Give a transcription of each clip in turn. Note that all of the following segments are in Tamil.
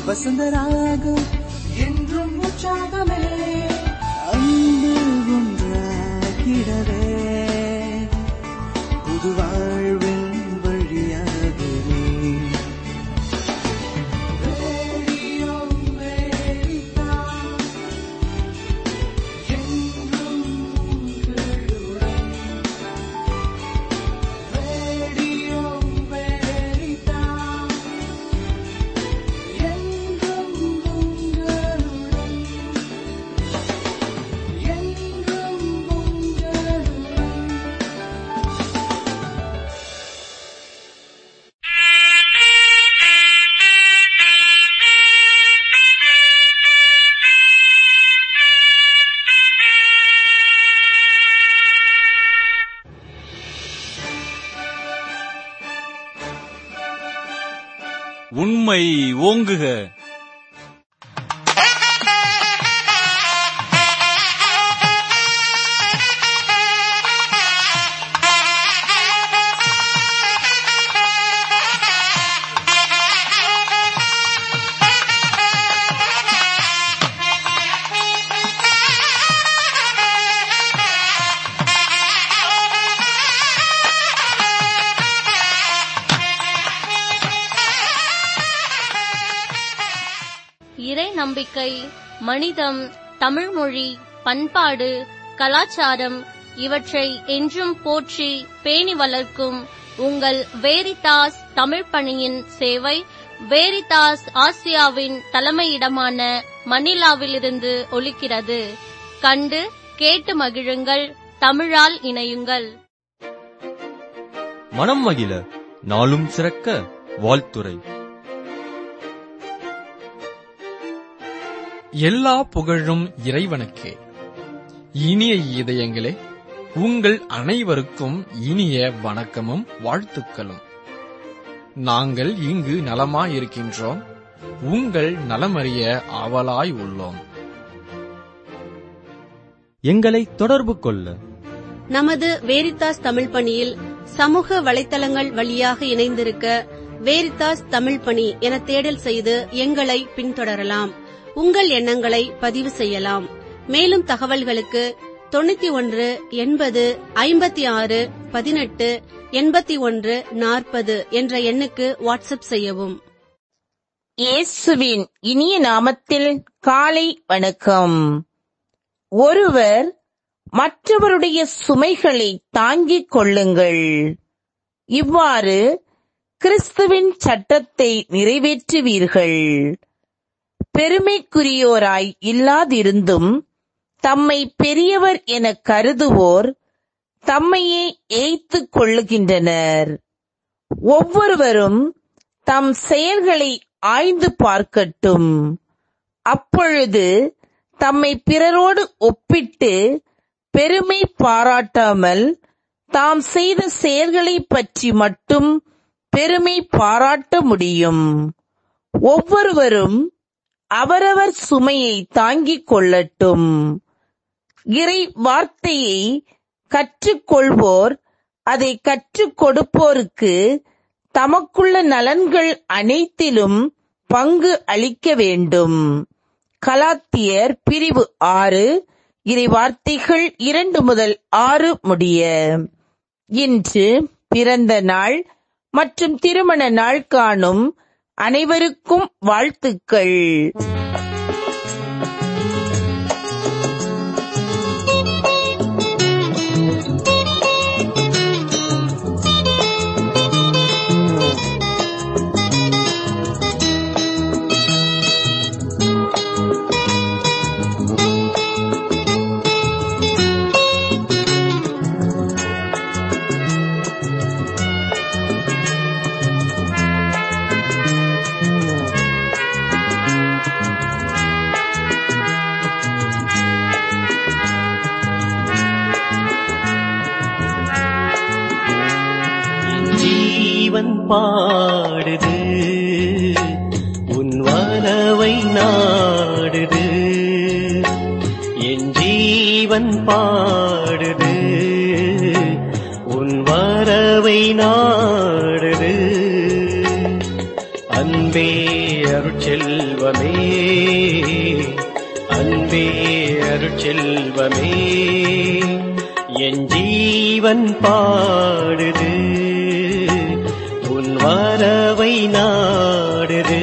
வசந்தராகம் என்றும் உற்சாகமே அன்பு ஒன்றாகிடவே புது வாழ்வின் வழியாகவே ரேடியோ அமெரிக்கா, என்றும் உங்களுடன். ரேடியோ அமெரிக்கா, என்றும் உங்களுடன். என்றும் உங்களுடன். உண்மை ஓங்குக இறை நம்பிக்கை மனிதம் தமிழ்மொழி பண்பாடு கலாச்சாரம் இவற்றை என்றும் போற்றி பேணி வளர்க்கும் உங்கள் வேரிதாஸ் தமிழ் பணியின் சேவை வேரிதாஸ் ஆசியாவின் தலைமையிடமான மணிலாவிலிருந்து ஒலிக்கிறது கண்டு கேட்டு மகிழுங்கள் தமிழால் இணையுங்கள் மனம் மகிழ நாளும் சிறக்க வாழ்த்துரை எல்லா புகழும் இறைவனுக்கே இனிய இதயங்களே உங்கள் அனைவருக்கும் இனிய வணக்கமும் வாழ்த்துக்களும் நாங்கள் இங்கு நலமாயிருக்கின்றோம் உங்கள் நலமறிய ஆவலாய் உள்ளோம் எங்களை தொடர்பு கொள்ள நமது வேரித்தாஸ் தமிழ் பணியில் சமூக வலைத்தளங்கள் வழியாக இணைந்திருக்க வேரித்தாஸ் தமிழ் பணி என தேடல் செய்து எங்களை பின்தொடரலாம் உங்கள் எண்ணங்களை பதிவு செய்யலாம் மேலும் தகவல்களுக்கு தொண்ணூத்தி ஒன்று எண்பது ஐம்பத்தி ஆறு பதினெட்டு எண்பத்தி ஒன்று நாற்பது என்ற எண்ணுக்கு வாட்ஸ்அப் செய்யவும் இயேசுவின் இனிய நாமத்தில் காலை வணக்கம் ஒருவர் மற்றவருடைய சுமைகளை தாங்கிக் கொள்ளுங்கள் இவ்வாறு கிறிஸ்துவின் சட்டத்தை நிறைவேற்றுவீர்கள் பெருமைக்குரியோராய் இல்லாதிருந்தும் தம்மை பெரியவர் என கருதுவோர் தம்மையே ஏய்த்துக் கொள்ளுகின்றனர் ஒவ்வொருவரும் தம் செயல்களை ஆய்ந்து பார்க்கட்டும் அப்பொழுது தம்மை பிறரோடு ஒப்பிட்டு பெருமை பாராட்டாமல் தாம் செய்த செயல்களைப் பற்றி மட்டும் பெருமை பாராட்ட முடியும் ஒவ்வொருவரும் அவரவர் சுமையை தாங்கிக் கொள்ளட்டும் இறை வார்த்தையை கற்றுக்கொள்வோர் அதை கற்றுக் கொடுப்போருக்கு தமக்குள்ள நலன்கள் அனைத்திலும் பங்கு அளிக்க வேண்டும் கலாத்தியர் பிரிவு ஆறு இறை வார்த்தைகள் இரண்டு முதல் ஆறு முடிய இன்று பிறந்த நாள் மற்றும் திருமண நாள் காணும் அனைவருக்கும் வாழ்த்துக்கள் ஜீவன் பாடுது உன் வரவை நாடுது என் ஜீவன் பாடுது உன் வரவை நாடுது அன்பே அருட்செல்வ அருட்செல்வமே என் ஜீவன் பாடுது உன் வரவை நாடுது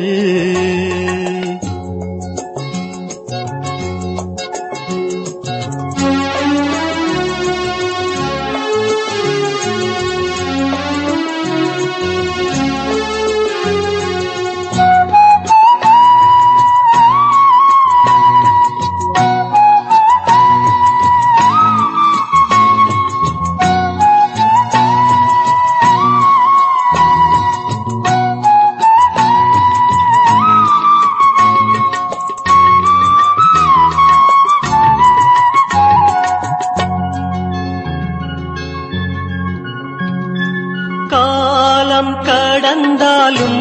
காலம் கடந்தாலும்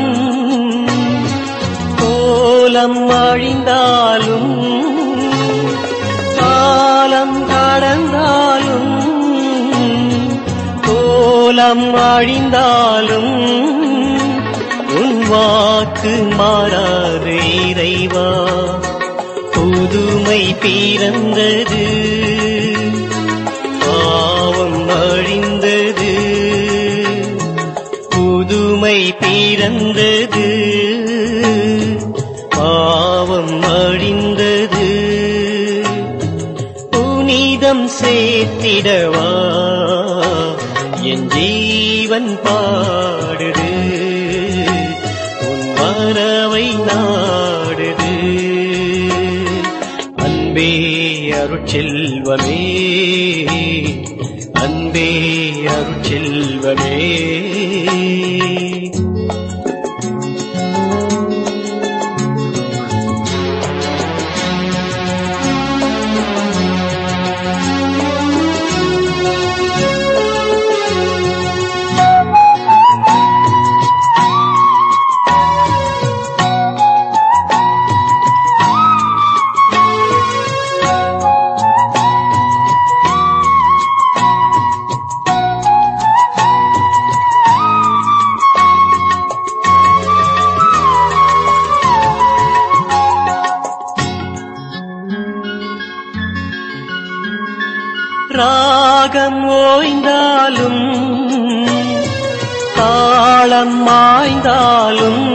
கோலம் அழிந்தாலும் காலம் கடந்தாலும் கோலம் அழிந்தாலும் உன் வாக்கு மாறாது இறைவா புதுமை பிறந்தது பாவம் அழிந்தது புதுமை பிறந்தது பாவம் அழிந்தது புனிதம் சேர்த்திடவா என் ஜீவன் பாடுது உன் வரவை நாடுது அன்பே அருட்செல்வமே அன்பே அருட்செல்வமே ராகம் ஓய்ந்தாலும் தாளம் மாய்ந்தாலும்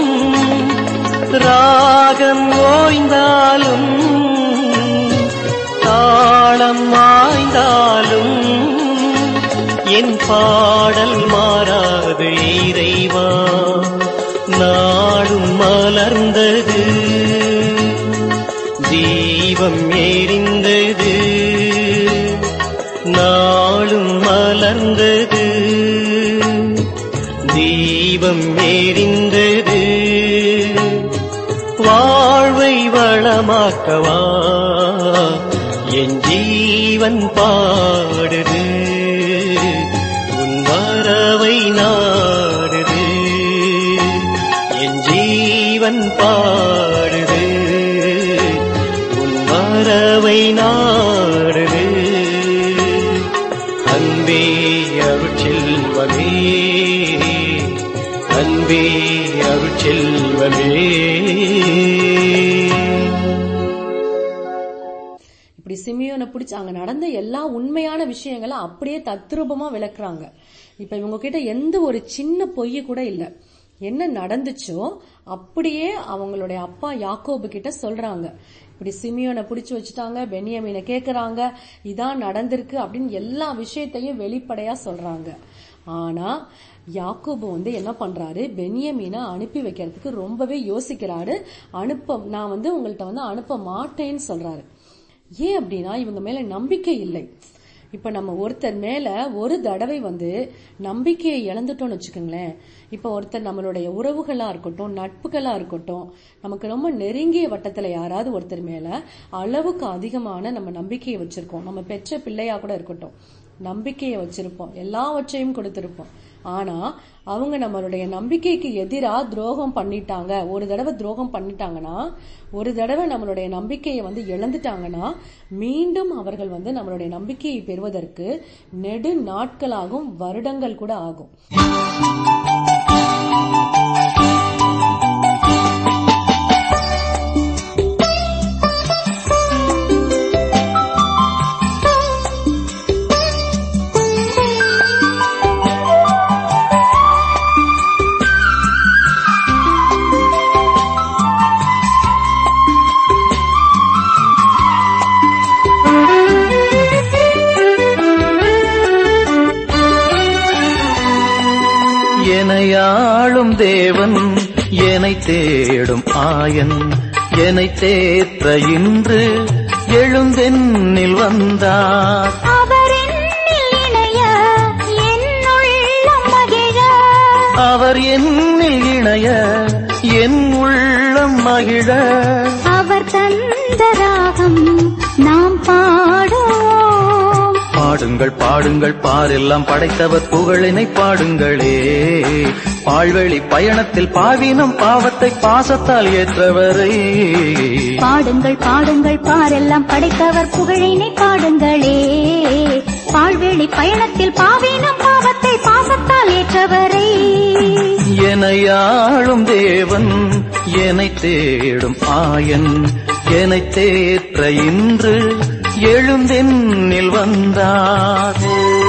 ராகம் ஓய்ந்தாலும் தாளம் மாய்ந்தாலும் என் பாடல் மாறாது இறைவா நாடும் மலர்ந்தது தீபம் எரிந்தது நாளும் மலர்ந்தது தீபம் எரிந்தது வாழ்வை வளமாக்கவா என் ஜீவன் பாடுது உன் வரவை நாடுது என் ஜீவன் பாடுது உன் வரவை நாடுது அன்பே அருட்செல்வமே அன்பே அருட்செல்வமே இப்படி சிமியோனை பிடிச்சு அங்க நடந்த எல்லா உண்மையான விஷயங்களை அப்படியே தத்ரூபமா விளக்குறாங்க இப்ப இவங்க கிட்ட எந்த ஒரு சின்ன பொய் கூட இல்ல என்ன நடந்துச்சோ அப்படியே அவங்களுடைய அப்பா யாக்கோபு கிட்ட சொல்றாங்க இப்படி சிமியோனை பிடிச்சு வச்சுட்டாங்க பெனியமீனை கேக்குறாங்க இதான் நடந்திருக்கு அப்படின்னு எல்லா விஷயத்தையும் வெளிப்படையா சொல்றாங்க ஆனா யாக்கோபு வந்து என்ன பண்றாரு பெனியமீனை அனுப்பி வைக்கிறதுக்கு ரொம்பவே யோசிக்கிறாரு அனுப்ப நான் வந்து உங்கள்ட்ட வந்து அனுப்ப மாட்டேன்னு சொல்றாரு ஏன் அப்படின்னா இவங்க மேல நம்பிக்கை இல்லை இப்ப நம்ம ஒருத்தர் மேல ஒரு தடவை வந்து நம்பிக்கையை இழந்துட்டோம்னு வச்சுக்கோங்களேன் இப்ப ஒருத்தர் நம்மளுடைய உறவுகளா இருக்கட்டும் நட்புகளா இருக்கட்டும் நமக்கு ரொம்ப நெருங்கிய வட்டத்துல யாராவது ஒருத்தர் மேல அளவுக்கு அதிகமான நம்ம நம்பிக்கையை வச்சிருக்கோம் நம்ம பெற்ற பிள்ளையா கூட இருக்கட்டும் நம்பிக்கையை வச்சிருப்போம் எல்லாவற்றையும் கொடுத்திருப்போம் ஆனா அவங்க நம்மளுடைய நம்பிக்கைக்கு எதிரா துரோகம் பண்ணிட்டாங்க ஒரு தடவை துரோகம் பண்ணிட்டாங்கன்னா ஒரு தடவை நம்மளுடைய நம்பிக்கையை வந்து இழந்துட்டாங்கன்னா மீண்டும் அவர்கள் வந்து நம்மளுடைய நம்பிக்கையை பெறுவதற்கு நெடு நாட்களாகும் வருடங்கள் கூட ஆகும் என்னை தேடும் ஆயன் என்னை தேற்ற இன்று எழுந்தென்னில் வந்தார் அவர் என்னில் இணைய என்னுள்ளம் மகிழ அவர் என்னில் இணைய என் உள்ளம் மகிழ அவர் தந்த ராகம் நாம் பாடுவோம் பாடுங்கள் பாடுங்கள் பாரெல்லாம் படைத்தவர் புகழினை பாடுங்களே பால்வெளி பயணத்தில் பாவினம் பாவத்தை பாசத்தால் ஏற்றவரை பாடுங்கள் பாடுங்கள் பாரெல்லாம் படைத்தவர் புகழினை பாடுங்களே பால்வெளி பயணத்தில் பாவினம் பாவத்தை பாசத்தால் ஏற்றவரை எனையாளும் தேவன் என்னை தேடும் ஆயன் என்னை தேற்ற இன்று எழுந்தென்னில் வந்தார்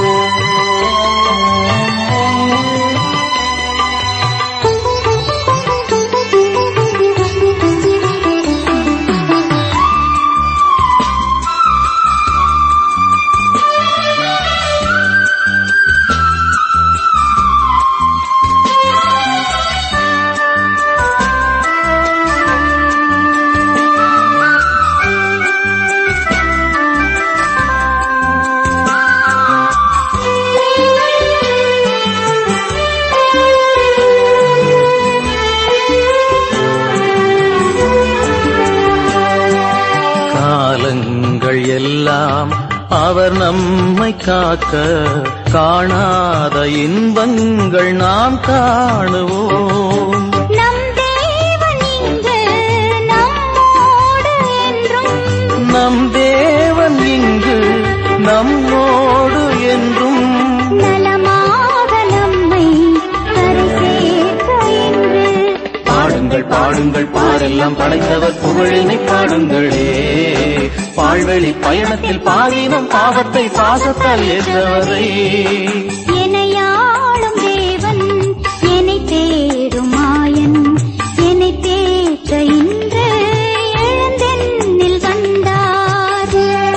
காலங்கள் எல்லாம் அவர் நம்மை காக்க காணாத இன்பங்கள் நாம் காணுவோம் நம் தேவன் இங்கு நம்மோடு என்றும் நம் தேவன் இங்கு நம்மோடு என்றும் நலமாக நம்மை கரை சேர்க்க என்று பாடுங்கள் பாடுங்கள் பாரெல்லாம் படைத்தவர் புகழினை பாடுங்களே பால்வெளி பயணத்தில் பாவினம் பாவத்தை பாசத்தால் ஏற்றவரை எனையாளும் தேவன் என்னை தேடும் மாயன் என்னை தேற்ற இன்று எழுந்தென்னில் வந்தார்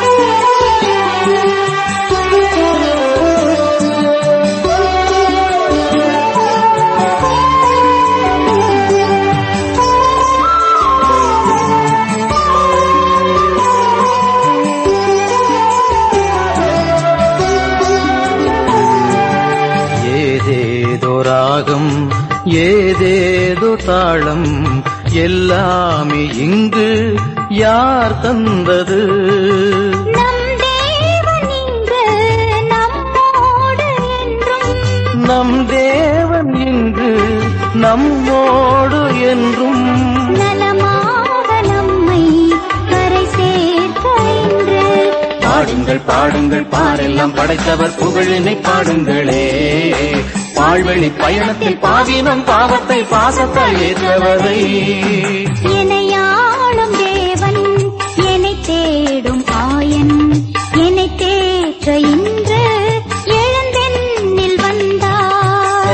ஏதேதோ ராகம் ஏதேதோ தாளம் எல்லாமே இங்கு யார் தந்தது நம் தேவன் இங்கு நம்மோடு என்றும் நம் தேவன் இங்கு நம்மோடு என்றும் நலமாக நம்மை கரை சேர்க்க என்று பாடுங்கள் பாடுங்கள் பாரெல்லாம் படைத்தவர் புகழினை பாடுங்களே பால்வெளி பயணத்தில் பாவினம் பாவத்தை பாசத்தால் ஏற்றவரை எனையாளும் தேவன் என்னை தேடும் ஆயன் என்னை தேற்ற இன்று எழுந்தென்னில் வந்தார்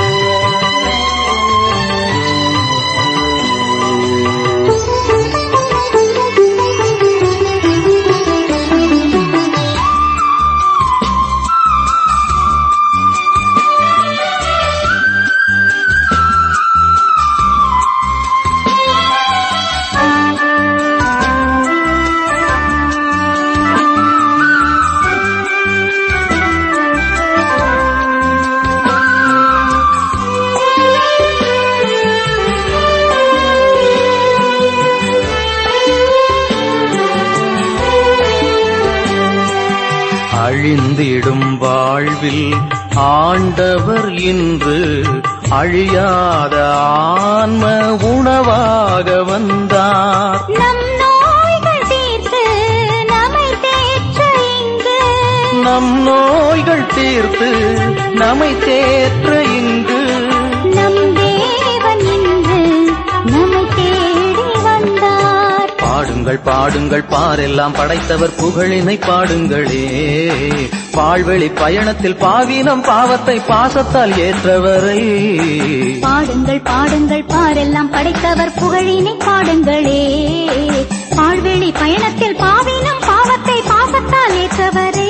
அழிந்திடும் வாழ்வில் ஆண்டவர் இன்று அழியாத ஆன்ம உணவாக வந்தார் நம் நோய்கள் தீர்த்து நம்மை தேற்ற இங்கு நம் நோய்கள் தீர்த்து நம்மை தேற்ற இங்கு நம் தேவன் இன்று நம்மை தேடி வந்தார் பாடுங்கள் பாடுங்கள் பாரெல்லாம் படைத்தவர் புகழினை பாடுங்களே பால்வெளி பயணத்தில் பாவினம் பாவத்தை பாசத்தால் ஏற்றவரை பாடுங்கள் பாடுங்கள் பாரெல்லாம் படைத்தவர் புகழினை பாடுங்களே பால்வெளி பயணத்தில் பாவினம் பாவத்தை பாசத்தால் ஏற்றவரை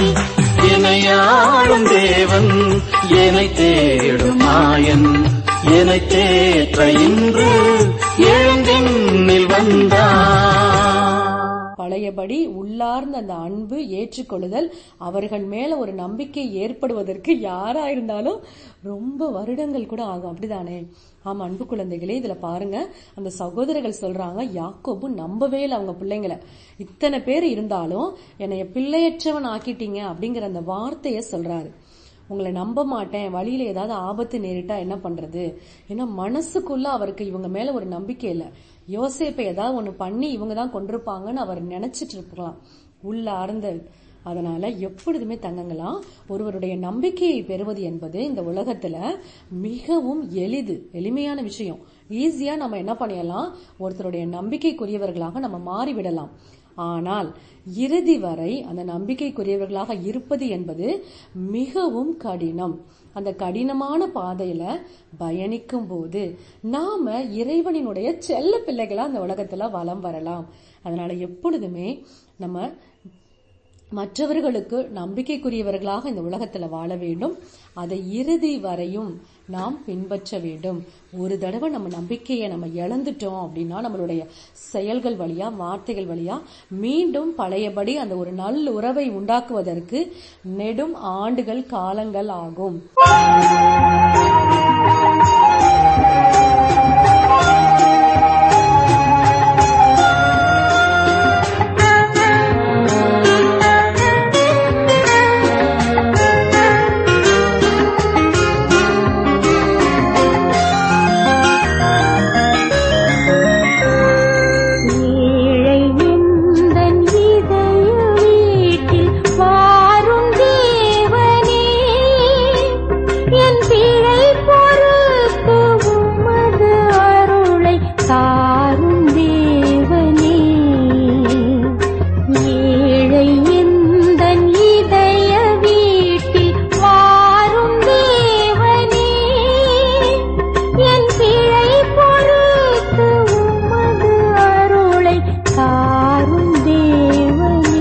இணையாளும் தேவன் என்னை தேடும் மாயன் என்னை தேற்ற இன்று எழுந்தினில் வந்தார் பழையபடி உள்ளார்ந்த அந்த அன்பு ஏற்றுக்கொள்ளுதல் அவர்கள் மேல ஒரு நம்பிக்கை ஏற்படுவதற்கு யாரா இருந்தாலும் ரொம்ப வருடங்கள் கூட ஆகும் அப்படிதானே ஆமா அன்பு குழந்தைகளே இதுல பாருங்க அந்த சகோதரர்கள் சொல்றாங்க யாக்கோபு நம்பவே இல்லை அவங்க பிள்ளைங்களை இத்தனை பேர் இருந்தாலும் என்னைய பிள்ளையற்றவன் ஆக்கிட்டீங்க அப்படிங்கிற அந்த வார்த்தைய சொல்றாரு உங்களை நம்ப மாட்டேன் வழியில ஏதாவது ஆபத்து நேரிட்டா என்ன பண்றது ஏன்னா மனசுக்குள்ள அவருக்கு இவங்க மேல ஒரு நம்பிக்கை இல்ல யோசேப்பை ஏதாவது ஒண்ணு பண்ணி இவங்க தான் கொண்டிருப்பாங்கன்னு அவர் நினைச்சிட்டு இருக்கலாம் உள்ள ஆர்ந்த அதனால எப்பொழுதுமே தங்கங்களாம் ஒருவருடைய நம்பிக்கையை பெறுவது என்பது இந்த உலகத்துல மிகவும் எளிது எளிமையான விஷயம் ஈஸியா நம்ம என்ன பண்ணிடலாம் ஒருத்தருடைய நம்பிக்கைக்குரியவர்களாக நம்ம மாறிவிடலாம் ஆனால் இறுதி வரை அந்த நம்பிக்கைக்குரியவர்களாக இருப்பது என்பது மிகவும் கடினம் அந்த கடினமான பாதையில பயணிக்கும் போது நாம இறைவனினுடைய செல்ல பிள்ளைகளா அந்த உலகத்துல வலம் வரலாம் அதனால எப்பொழுதுமே நம்ம மற்றவர்களுக்கு நம்பிக்கைக்குரியவர்களாக இந்த உலகத்துல வாழ வேண்டும் அதை இறுதி வரையும் நாம் பின்பற்ற வேண்டும் ஒரு தடவை நம்ம நம்பிக்கையை நம்ம இழந்துட்டோம் அப்படின்னா நம்மளுடைய செயல்கள் வழியா வார்த்தைகள் வழியா மீண்டும் பழையபடி அந்த ஒரு நல்ல உறவை உண்டாக்குவதற்கு நெடும் ஆண்டுகள் காலங்கள் ஆகும் ஏழை எந்தன் இதய வீட்டில் வாரும் தேவனே என் பிழை பொறுத்து உமது அருளை தாரும் தேவனே ஏழை எந்தன் இதய வீட்டில் வாரும் தேவனே என் பிழை பொறுத்து உமது அருளை தாரும் தேவனே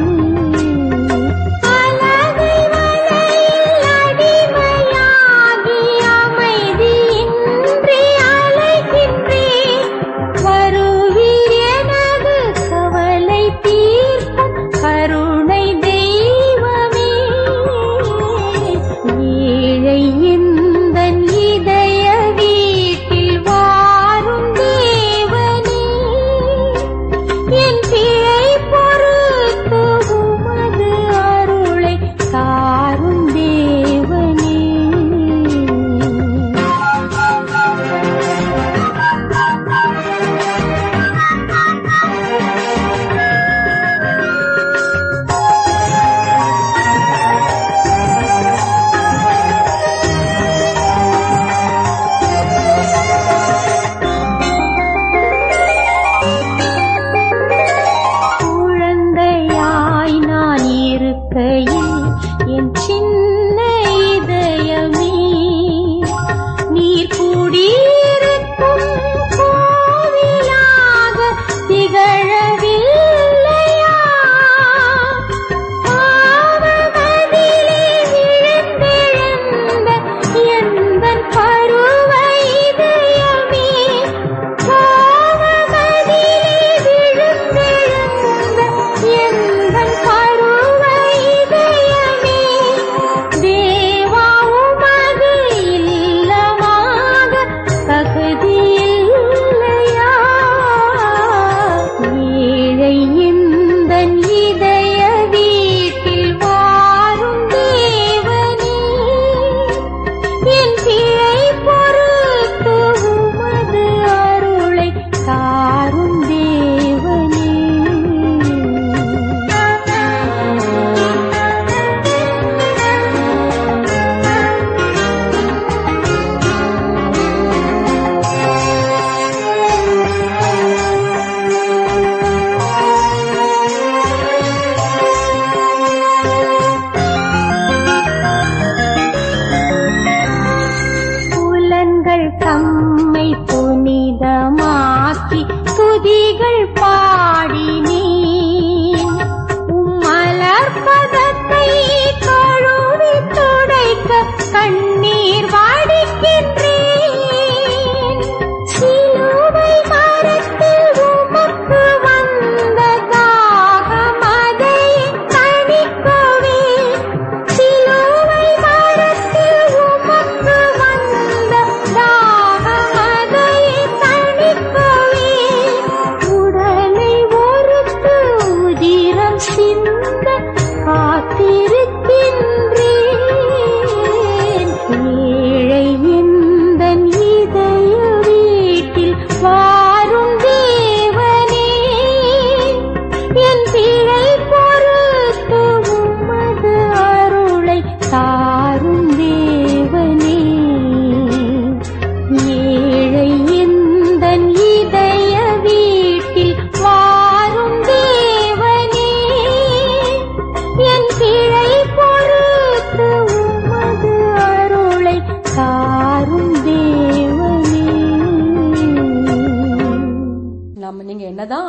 அலகை வலையில் அடிமையாகி அமைதியின்றி அலைகின்றேன் வருவீர் எனது கவலை தீர்க்க கருணை தெய்வமே ஏழை எந்தன் இதய வீட்டில் வாரும் தேவனே என் பிழை பொறுத்து உமது அருளை தாரும் தேவனே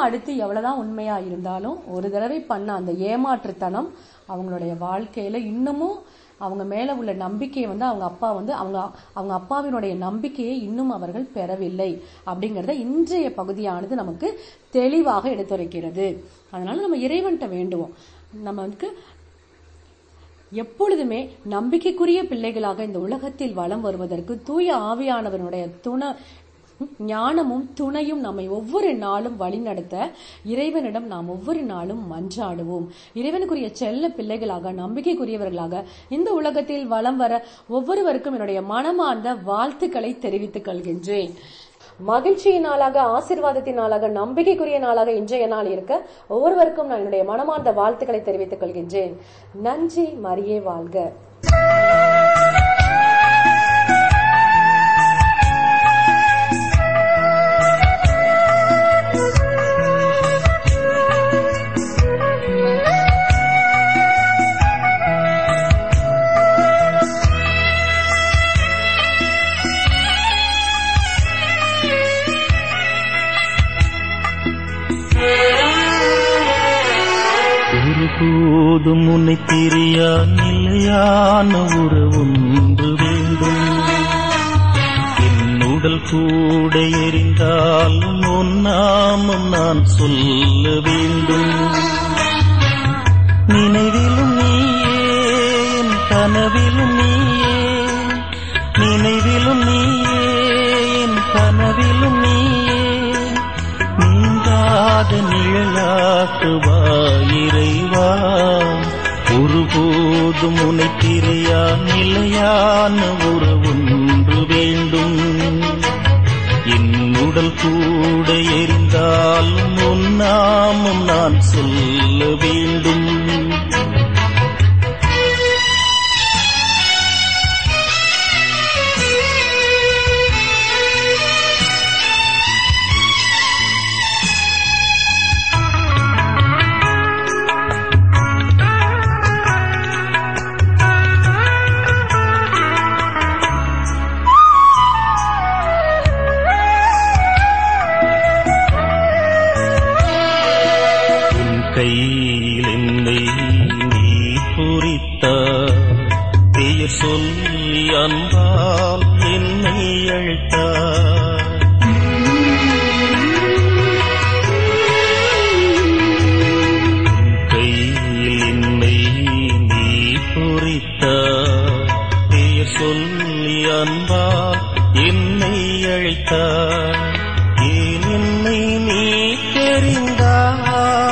அடுத்து எவ்வளவுதான் உண்மையா இருந்தாலும் ஒரு தடவை பண்ண அந்த ஏமாற்றுத்தனம் அவங்களுடைய வாழ்க்கையில இன்னமும் அவங்க மேல உள்ள நம்பிக்கையை வந்து அவங்க அப்பா வந்து அவங்க அவங்க அப்பாவினுடைய நம்பிக்கையை இன்னும் அவர்கள் பெறவில்லை அப்படிங்கறத இன்றைய பகுதியானது நமக்கு தெளிவாக எடுத்துரைக்கிறது அதனால நம்ம இறைவன்கிட்ட வேண்டுவோம் நமக்கு எப்பொழுதுமே நம்பிக்கைக்குரிய பிள்ளைகளாக இந்த உலகத்தில் வலம் வருவதற்கு தூய ஆவியானவனுடைய துணை ஞானமும் துணையும் நம்மை ஒவ்வொரு நாளும் வழிநடத்த இறைவனிடம் நாம் ஒவ்வொரு நாளும் மன்றாடுவோம் இறைவனுக்குரிய செல்ல பிள்ளைகளாக நம்பிக்கைக்குரியவர்களாக இந்த உலகத்தில் வலம் வர ஒவ்வொருவருக்கும் என்னுடைய மனமார்ந்த வாழ்த்துக்களை தெரிவித்துக் கொள்கின்றேன் மகிழ்ச்சியின் நாளாக ஆசிர்வாதத்தின் நாளாக நம்பிக்கைக்குரிய நாளாக இன்றைய நாள் இருக்க ஒவ்வொருவருக்கும் நான் என்னுடைய மனமார்ந்த வாழ்த்துக்களை தெரிவித்துக் கொள்கின்றேன் நன்றி மரியே வாழ்க ஒருபோதும் உன்னை பிரியா நிலையான உறவொன்று வேண்டும் என் உடல் கூட எரிந்தாலும் உன் நாமம் நான் சொல்ல வேண்டும் நினைவிலும் நீயே என் கனவிலும் நீயே நினைவிலும் நீயே என் கனவிலும் நீயே நீங்காத நிழலாக்குவாயிரைவா ஒருபோதும் உனை பிரியா நிலையான உறவொன்று வேண்டும் என் உடல் கூட எரிந்தாலும் உன் நாமம் நான் சொல்ல வேண்டும் உன் கையில் என்னை நீ பொறித்தார் பெயர் சொல்லி அன்பால் என்னை அழைத்தார் உன் கையில் என்னை நீ பொறித்தார் பெயர் சொல்லி அன்பால் என்னை அழைத்தார் ஏன் என்னை நீ தெரிந்தார்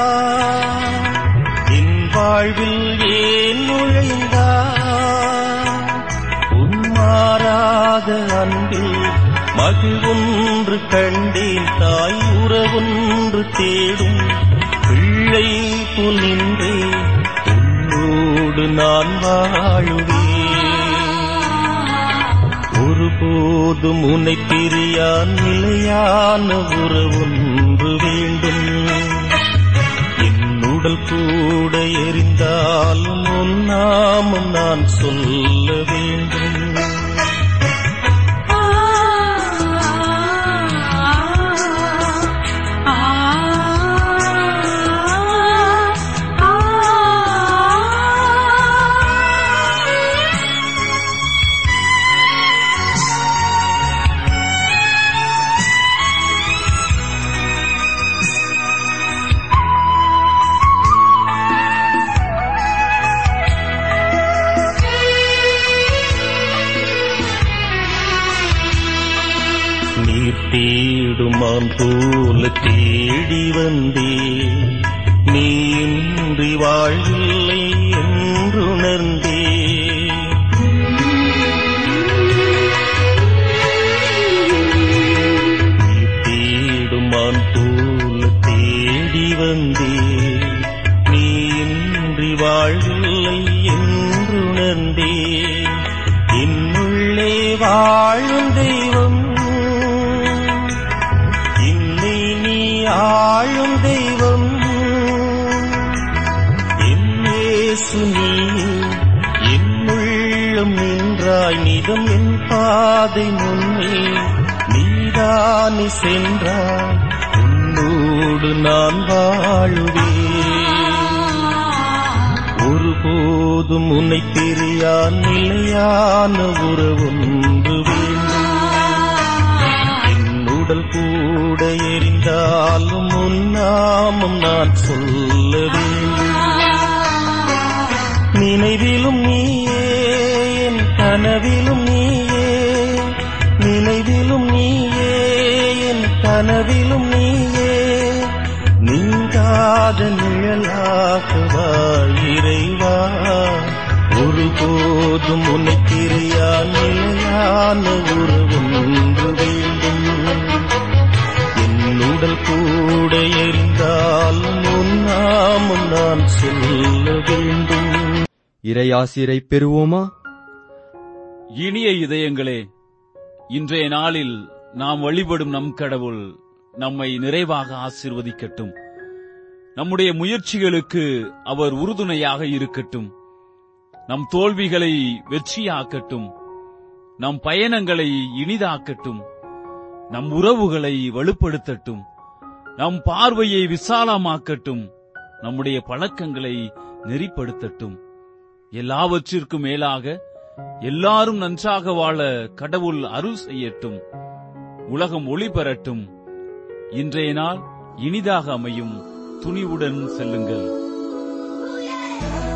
என் வாழ்வில் ஏன் நுழைந்தார் உன் மாறாத அன்பில் மகிழ்வொன்று கண்டேன் தாய் உறவொன்று தேடும் பிள்ளை போல் நின்றேன் உன்னோடு நான் வாழுவேன் ஒருபோதும் உன்னை பிரியா நிலையான உறவொன்று வேண்டும் என் உடல் கூட எரிந்தாலும் உன் நாமம் நான் சொல்ல வேண்டும் நீர் தேடுமான் போல தேடி வந்தே நீ இன்றி வாழ்வில்லை என்றுணர்ந்தே நீர் தேடுமான் போல தேடி வந்தே நீ இன்றி வாழ்வில்லை என்றுணர்ந்தே என்னுள்ளே வாழும் தெய்வம் என்னை நீ ஆளும் தெய்வம் என்னேசு நீ என்னுள்ளம் நின்றாய் நிதம் என் பாதை முன்னே நீதானி சென்றாய் உன் உன்னோடு நான் வாழுவேன் ஒருபோதும் உன்னை தெரியா நிலையான உறவொன்று வேண்டும் என் உடல் கூட எரிந்தாலும் உன் நாமம் நான் சொல்ல வேண்டும் நினைவிலும் நீயே என் கனவிலும் நீயே நினைவிலும் நீயே என் கனவிலும் நீயே நீங்காத நிழலாகவா இறைவா ஒருபோதும் உன்னை தெரியா நிலையான உறவொன்று வேண்டும் என் உடல் கூட எரிந்தாலும் உன் நாமம் நான் சொல்ல வேண்டும் இறையாசிரை பெறுவோமா இனிய இதயங்களே இன்றைய நாளில் நாம் வழிபடும் நம் கடவுள் நம்மை நிறைவாக ஆசீர்வதிக்கட்டும் நம்முடைய முயற்சிகளுக்கு அவர் உறுதுணையாக இருக்கட்டும் நம் தோல்விகளை வெற்றியாக்கட்டும் நம் பயணங்களை இனிதாக்கட்டும் நம் உறவுகளை வலுப்படுத்தட்டும் நம் பார்வையை விசாலமாக்கட்டும் நம்முடைய பழக்கங்களை நெறிப்படுத்தட்டும் எல்லாவற்றிற்கும் மேலாக எல்லாரும் நன்றாக வாழ கடவுள் அருள் செய்யட்டும் உலகம் ஒளி பெறட்டும் இன்றைய நாள் இனிதாக அமையும் துணிவுடன் செல்லுங்கள்